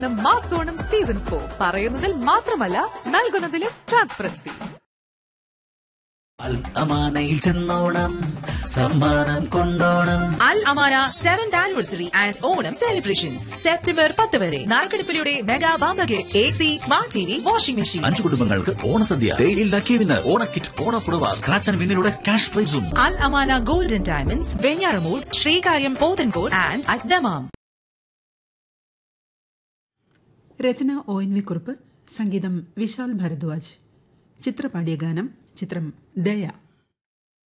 മാസോണം season four പറയുന്നതിൽ മാത്രമല്ല നൽകുന്നതിലും ട്രാൻസ്പെറൻസി അൽ അമാനയിൽ ചെന്നോണം സമ്മാനം കൊണ്ടോണം Al Amana seventh anniversary and Onam celebrations September പത്ത് വരെ നാൽക്കടുപ്പിലൂടെ mega bumper gift A C smart T V washing machine അഞ്ചു കുടുംബങ്ങൾക്ക് ഓണസദ്യ ഡെയിലി ലക്കി വിന്ന് ഓണക്കിറ്റ് ഓണപ്പുടവ സ്ക്രാച്ച് ആൻഡ് വിന്നിലൂടെ ക്യാഷ് പ്രൈസും Al Amana golden diamonds Venjaramoodu Sreekaryam Pothencode and അഡ്ഡമാം രചന ഒ എൻ വി കുറുപ്പ് സംഗീതം വിശാൽ ഭരദ്വാജ് ചിത്രപാടിയ ഗാനം ചിത്രം ദയ